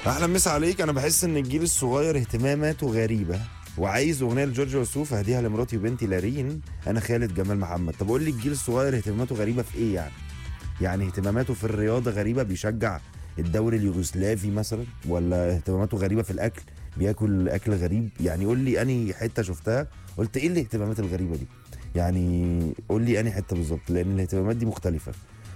احلى مسا عليك انا بحس ان الجيل الصغير اهتماماته غريبه وعايز اغنيه لجورج وسوف اهديها لمراتي وبنتي لارين انا خالد جمال محمد طب قول لي الجيل الصغير اهتماماته غريبه في ايه يعني يعني اهتماماته في الرياضه غريبه بيشجع الدوري اليوغوسلافي مثلا ولا اهتماماته غريبه في الاكل بياكل اكل غريب يعني قول لي انهي حته شفتها قلت ايه الاهتمامات الغريبه دي يعني قول لي انهي حته بالظبط لان الاهتمامات دي مختلفه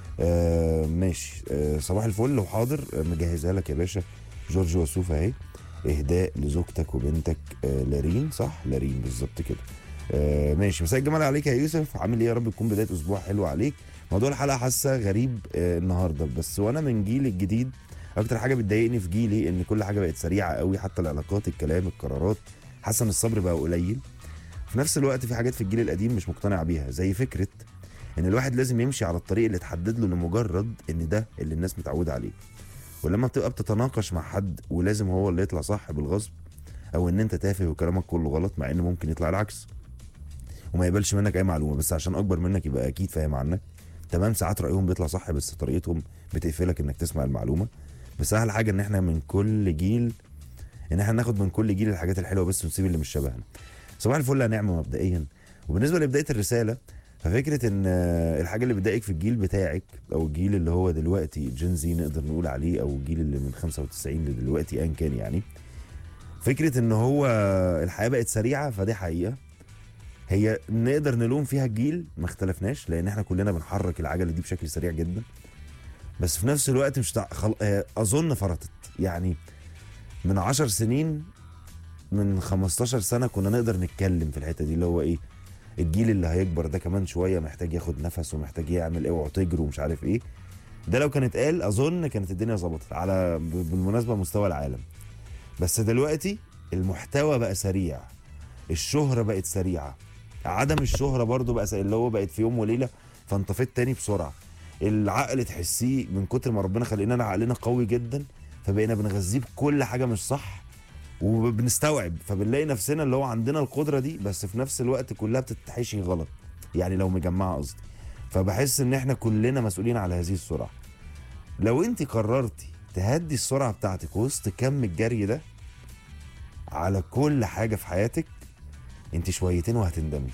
آه ماشي آه صباح الفل لو حاضر آه، مجهزها لك يا باشا جورج وسوف اهي اهداء لزوجتك وبنتك آه لارين صح لارين بالظبط كده آه ماشي مساء الجمال عليك يا يوسف عامل ايه يا رب تكون بدايه اسبوع حلو عليك موضوع الحلقه حاسه غريب آه النهارده بس وانا من جيل الجديد اكتر حاجه بتضايقني في جيلي ان كل حاجه بقت سريعه قوي حتى العلاقات الكلام القرارات حاسه ان الصبر بقى قليل في نفس الوقت في حاجات في الجيل القديم مش مقتنع بيها زي فكره ان الواحد لازم يمشي على الطريق اللي اتحدد له لمجرد ان ده اللي الناس متعوده عليه ولما بتبقى بتتناقش مع حد ولازم هو اللي يطلع صح بالغصب او ان انت تافه وكلامك كله غلط مع ان ممكن يطلع العكس وما يقبلش منك اي معلومه بس عشان اكبر منك يبقى اكيد فاهم عنك تمام ساعات رايهم بيطلع صح بس طريقتهم بتقفلك انك تسمع المعلومه بس احلى حاجه ان احنا من كل جيل ان احنا ناخد من كل جيل الحاجات الحلوه بس ونسيب اللي مش شبهنا صباح الفل يا نعمه مبدئيا وبالنسبه لبدايه الرساله ففكره ان آه، الحاجه اللي بتضايقك في الجيل بتاعك او الجيل اللي هو دلوقتي جنزي نقدر نقول عليه او الجيل اللي من 95 لدلوقتي ايا كان يعني فكره ان هو الحياه بقت سريعه فدي حقيقه هي نقدر نلوم فيها الجيل ما اختلفناش لان احنا كلنا بنحرك العجله دي بشكل سريع جدا بس في نفس الوقت مش تع... خل... آه، اظن فرطت يعني من 10 سنين من 15 سنه كنا نقدر نتكلم في الحته دي اللي هو ايه الجيل اللي هيكبر ده كمان شويه محتاج ياخد نفس ومحتاج يعمل اوعوا تجروا ومش عارف ايه ده لو كان اتقال اظن كانت الدنيا ظبطت على ب- بالمناسبه مستوى العالم بس دلوقتي المحتوى بقى سريع الشهرة بقت سريعة عدم الشهرة برضو بقى سريع اللي هو بقت في يوم وليلة فانطفيت تاني بسرعة العقل تحسيه من كتر ما ربنا خلينا عقلنا قوي جدا فبقينا بنغذيه بكل حاجة مش صح وبنستوعب فبنلاقي نفسنا اللي هو عندنا القدرة دي بس في نفس الوقت كلها بتتحشي غلط يعني لو مجمعة قصدي فبحس ان احنا كلنا مسؤولين على هذه السرعة لو انت قررتي تهدي السرعة بتاعتك وسط كم الجري ده على كل حاجة في حياتك انت شويتين وهتندمي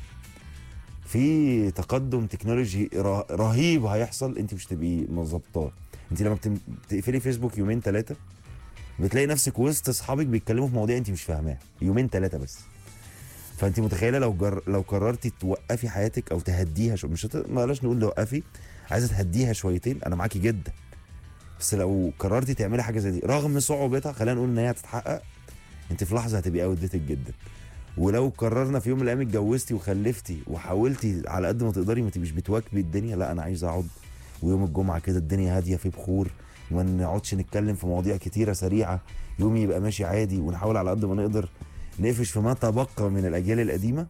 في تقدم تكنولوجي ره- رهيب هيحصل انت مش تبقي مظبطاه انت لما بتم- بتقفلي فيسبوك يومين ثلاثة بتلاقي نفسك وسط اصحابك بيتكلموا في مواضيع انت مش فاهماها يومين ثلاثة بس فانت متخيله لو جر... لو قررتي توقفي حياتك او تهديها شو... مش هت... بلاش نقول توقفي عايزه تهديها شويتين انا معاكي جدا بس لو قررتي تعملي حاجه زي دي رغم صعوبتها خلينا نقول ان هي هتتحقق انت في لحظه هتبقي اوت ديتد جدا ولو قررنا في يوم من الايام اتجوزتي وخلفتي وحاولتي على قد ما تقدري ما تبقيش بتواكبي الدنيا لا انا عايز اقعد ويوم الجمعه كده الدنيا هاديه في بخور وما نقعدش نتكلم في مواضيع كتيره سريعه يومي يبقى ماشي عادي ونحاول على قد ما نقدر نقفش في ما تبقى من الاجيال القديمه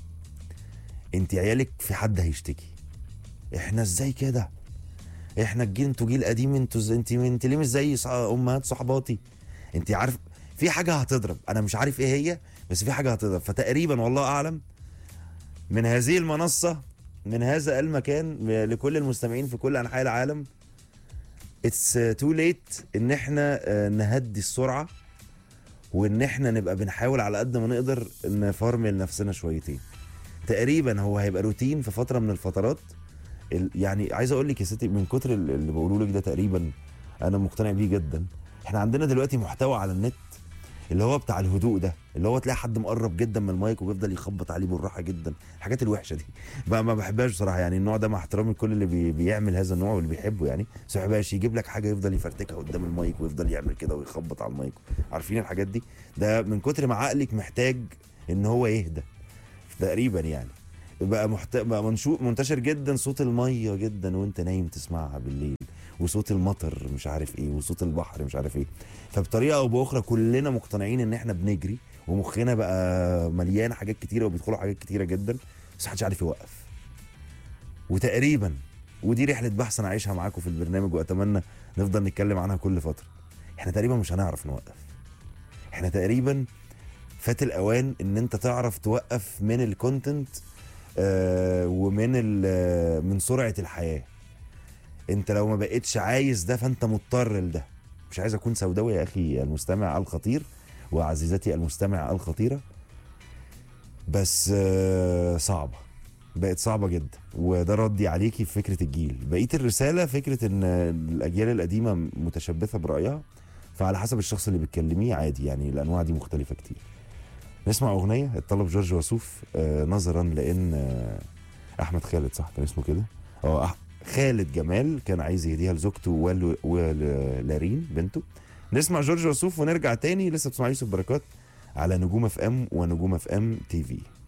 انت عيالك في حد هيشتكي احنا ازاي كده احنا الجيل انتوا جيل قديم انتوا ازاي انت انت ليه مش زي صح- امهات صحباتي انت عارف في حاجه هتضرب انا مش عارف ايه هي بس في حاجه هتضرب فتقريبا والله اعلم من هذه المنصه من هذا المكان لكل المستمعين في كل انحاء العالم اتس تو ليت ان احنا آه، نهدي السرعه وان احنا نبقى بنحاول على قد ما نقدر نفرمل نفسنا شويتين تقريبا هو هيبقى روتين في فتره من الفترات ال- يعني عايز اقول لك يا ستي من كتر ال- اللي بقوله لك ده تقريبا انا مقتنع بيه جدا احنا عندنا دلوقتي محتوى على النت اللي هو بتاع الهدوء ده اللي هو تلاقي حد مقرب جدا من المايك وبيفضل يخبط عليه بالراحه جدا الحاجات الوحشه دي بقى ما بحبهاش بصراحه يعني النوع ده مع احترامي لكل اللي بي بيعمل هذا النوع واللي بيحبه يعني بس ما بحبهاش يجيب لك حاجه يفضل يفرتكها قدام المايك ويفضل يعمل كده ويخبط على المايك عارفين الحاجات دي ده من كتر ما عقلك محتاج ان هو يهدى تقريبا يعني بقى محت... بقى منشو... منتشر جدا صوت الميه جدا وانت نايم تسمعها بالليل وصوت المطر مش عارف ايه وصوت البحر مش عارف ايه فبطريقه او باخرى كلنا مقتنعين ان احنا بنجري ومخنا بقى مليان حاجات كتيره وبيدخلوا حاجات كتيره جدا بس محدش عارف يوقف وتقريبا ودي رحله بحث انا عايشها معاكم في البرنامج واتمنى نفضل نتكلم عنها كل فتره احنا تقريبا مش هنعرف نوقف احنا تقريبا فات الاوان ان انت تعرف توقف من الكونتنت آه ومن ال- من سرعه الحياه انت لو ما بقتش عايز ده فانت مضطر لده مش عايز اكون سوداوي يا اخي المستمع الخطير وعزيزتي المستمع الخطيره بس آه، صعبه بقت صعبه جدا وده ردي عليكي في فكره الجيل بقيه الرساله فكره ان الاجيال القديمه متشبثه برايها فعلى حسب الشخص اللي بتكلميه عادي يعني الانواع دي مختلفه كتير نسمع اغنيه الطلب جورج وسوف آه، نظرا لان آه، احمد خالد صح كان اسمه كده اه أح- خالد جمال كان عايز يهديها لزوجته ول- ولارين بنته نسمع جورج وسوف ونرجع تاني لسه بتسمع يوسف بركات على نجوم اف ام ونجوم اف ام تي في